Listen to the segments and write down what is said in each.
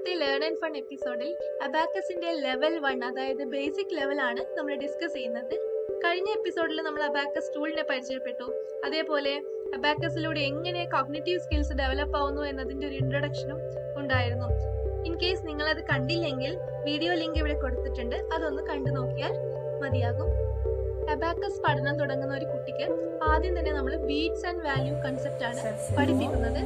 ഇന്നത്തെ learn and fun എപ്പിസോഡിൽ അബാക്കസിന്റെ ലെവൽ വൺ അതായത് ബേസിക് ലെവൽ ആണ് നമ്മൾ ഡിസ്കസ് ചെയ്യുന്നത് കഴിഞ്ഞ എപ്പിസോഡിൽ നമ്മൾ അബാക്കസ് ടൂളിനെ പരിചയപ്പെട്ടു അതേപോലെ അബാക്കസിലൂടെ എങ്ങനെ കോഗ്നറ്റീവ് സ്കിൽസ് ഡെവലപ്പ് ആവുന്നു എന്നതിന്റെ ഒരു ഇൻട്രൊഡക്ഷനും ഉണ്ടായിരുന്നു ഇൻ കേസ് നിങ്ങൾ അത് കണ്ടില്ലെങ്കിൽ വീഡിയോ ലിങ്ക് ഇവിടെ കൊടുത്തിട്ടുണ്ട് അതൊന്ന് കണ്ടു നോക്കിയാൽ മതിയാകും അബാക്കസ് പഠനം തുടങ്ങുന്ന ഒരു കുട്ടിക്ക് ആദ്യം തന്നെ നമ്മൾ ബീറ്റ്സ് ആൻഡ് വാല്യൂ കൺസെപ്റ്റ് ആണ് Set zero. പഠിപ്പിക്കുന്നത്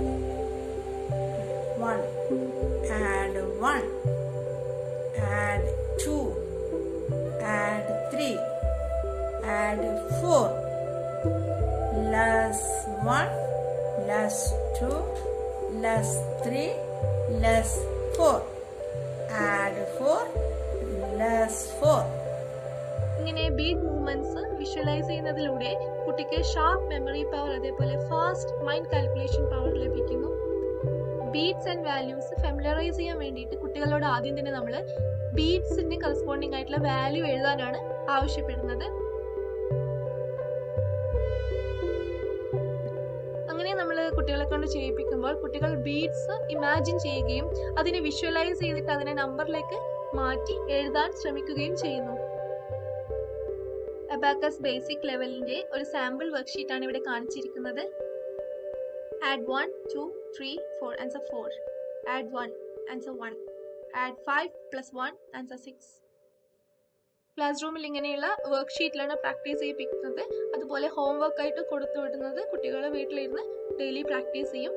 one and one and two and three and four less one less two less three less four and four less four ഇങ്ങനെ ബീറ്റ് മൂവ്മെന്റ്സ് വിഷ്വലൈസ് ചെയ്യുന്നതിലൂടെ കുട്ടിക്ക് ഷാർപ്പ് മെമ്മറി പവർ അതേപോലെ fast mind calculation power ലഭിക്കുന്നു beads and values familiarize ചെയ്യാൻ വേണ്ടിയിട്ട് കുട്ടികളോട് ആദ്യം തന്നെ നമ്മൾ ബീറ്റ്സിന്റെ കറസ്പോണ്ടിങ് ആയിട്ടുള്ള വാല്യൂ എഴുതാനാണ് ആവശ്യപ്പെടുന്നത് അങ്ങനെ നമ്മൾ കുട്ടികളെ കൊണ്ട് ചെയ്യിപ്പിക്കുമ്പോൾ കുട്ടികൾ ബീറ്റ്സ് ഇമാജിൻ ചെയ്യുകയും അതിനെ വിഷ്വലൈസ് ചെയ്തിട്ട് അതിനെ നമ്പറിലേക്ക് മാറ്റി എഴുതാൻ ശ്രമിക്കുകയും ചെയ്യുന്നു അബാക്കസ് ബേസിക് ലെവലിന്റെ ഒരു സാമ്പിൾ വർക്ക്ഷീറ്റ് ആണ് ഇവിടെ കാണിച്ചിരിക്കുന്നത് add one two three four answer four add one answer one add five plus one answer six ക്ലാസ് റൂമിൽ ഇങ്ങനെയുള്ള വർക്ക്ഷീറ്റിലാണ് പ്രാക്ടീസ് ചെയ്യിപ്പിക്കുന്നത് അതുപോലെ ഹോംവർക്ക് ആയിട്ട് കൊടുത്തു വിടുന്നത് കുട്ടികൾ വീട്ടിലിരുന്ന് ഡെയിലി പ്രാക്ടീസ് ചെയ്യും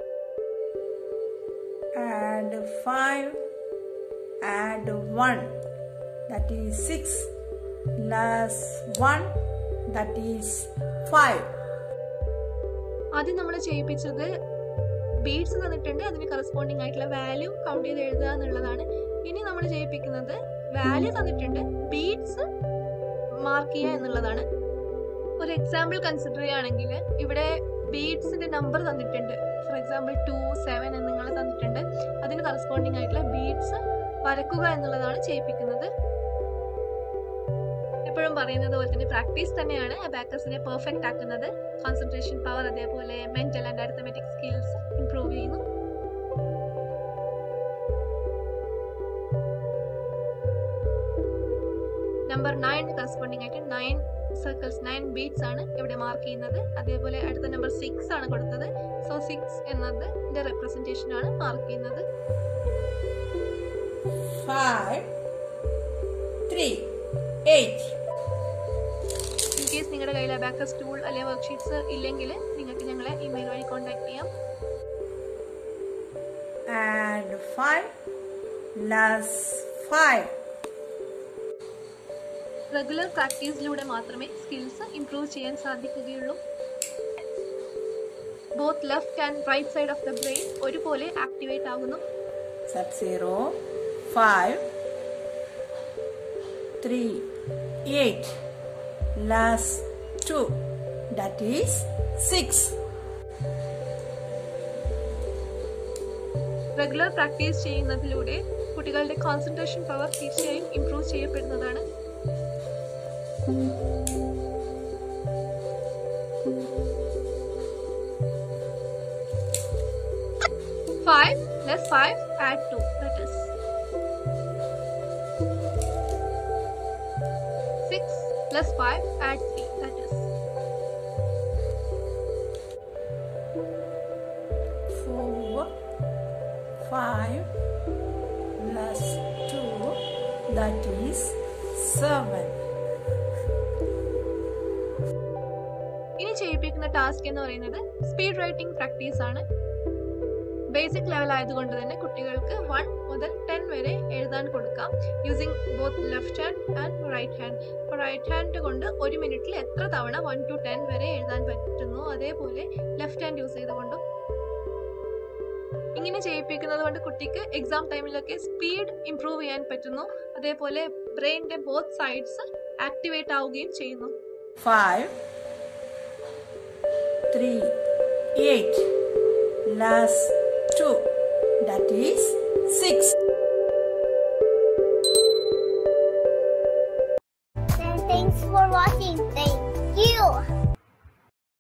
and five add one that is six plus one that is five ആദ്യം നമ്മൾ ചെയ്യിപ്പിച്ചത് ബീഡ്സ് തന്നിട്ടുണ്ട് അതിന് കറസ്പോണ്ടിങ് ആയിട്ടുള്ള വാല്യൂ കൗണ്ട് ചെയ്ത് എഴുതുക എന്നുള്ളതാണ് ഇനി നമ്മൾ ചെയ്യിപ്പിക്കുന്നത് വാല്യൂ തന്നിട്ടുണ്ട് ബീഡ്സ് മാർക്ക് ചെയ്യുക എന്നുള്ളതാണ് ഒരു എക്സാമ്പിൾ കൺസിഡർ ചെയ്യുകയാണെങ്കിൽ ഇവിടെ ബീഡ്സിന്റെ നമ്പർ തന്നിട്ടുണ്ട് ഫോർ എക്സാമ്പിൾ ടു സെവൻ എന്നിങ്ങനെ തന്നിട്ടുണ്ട് അതിന് കറസ്പോണ്ടിങ് ആയിട്ടുള്ള ബീഡ്സ് വരക്കുക എന്നുള്ളതാണ് ചെയ്യിപ്പിക്കുന്നത് എപ്പോഴും പറയുന്നത് പോലെ തന്നെ പ്രാക്ടീസ് തന്നെയാണ് അബാക്കസിനെ പെർഫെക്റ്റ് ആക്കുന്നത് കോൺസെൻട്രേഷൻ പവർ അതേപോലെ mental and arithmetic skills improve ചെയ്യുന്നു നമ്പർ നയൻ കറസ്പോണ്ടിങ് ആയിട്ട് നയൻ സർക്കിൾസ് നയൻ ബീറ്റ്സ് ആണ് ഇവിടെ മാർക്ക് ചെയ്യുന്നത് അതേപോലെ അടുത്ത നമ്പർ സിക്സ് ആണ് കൊടുത്തത് സോ സിക്സ് എന്നതിന്റെ റെപ്രസെന്റേഷൻ ആണ് മാർക്ക് ചെയ്യുന്നത് five three eight in case നിങ്ങളുടെ കയ്യിൽ അബാക്കസ് ടൂൾ അല്ലെങ്കിൽ വർക്ക്ഷീറ്റ്സ് ഇല്ലെങ്കിൽ നിങ്ങൾക്ക് ഞങ്ങളെ ഇമെയിൽ വഴി കോൺടാക്ട് ചെയ്യാം and five plus five regular പ്രാക്ടീസിലൂടെ മാത്രമേ സ്കിൽസ് ഇംപ്രൂവ് ചെയ്യാൻ സാധിക്കുകയുള്ളൂ both left and right side of the brain ഒരുപോലെ ആക്ടിവേറ്റ് ആകുന്നു set zero five three eight plus two that is six regular practice ചെയ്യുന്നതിലൂടെ കുട്ടികളുടെ കോൺസെൻട്രേഷൻ പവർ തീർച്ചയായും ഇംപ്രൂവ് ചെയ്യപ്പെടുന്നതാണ് five plus five add two that is six plus five add three that is four five plus two that is seven ഇനി ചെയ്യിപ്പിക്കുന്ന task എന്ന് പറയുന്നത് speed writing practice ആണ് basic level ആയതുകൊണ്ട് തന്നെ കുട്ടികൾക്ക് വൺ മുതൽ ടെൻ വരെ എഴുതാൻ കൊടുക്കാം using both left hand and right hand അപ്പോൾ റൈറ്റ് ഹാൻഡ് കൊണ്ട് ഒരു മിനിറ്റിൽ എത്ര തവണ വൺ ടു ടെൻ വരെ എഴുതാൻ പറ്റുന്നു അതേപോലെ ലെഫ്റ്റ് ഹാൻഡ് യൂസ് ചെയ്തുകൊണ്ടും ഇങ്ങനെ ചെയ്യിപ്പിക്കുന്നത് കൊണ്ട് കുട്ടിക്ക് എക്സാം ടൈമിലൊക്കെ സ്പീഡ് ഇംപ്രൂവ് ചെയ്യാൻ പറ്റുന്നു അതേപോലെ ബ്രെയിനിന്റെ ബോത്ത് സൈഡ്സ് ആക്ടിവേറ്റ് ആവുകയും ചെയ്യുന്നു five three eight plus two that is six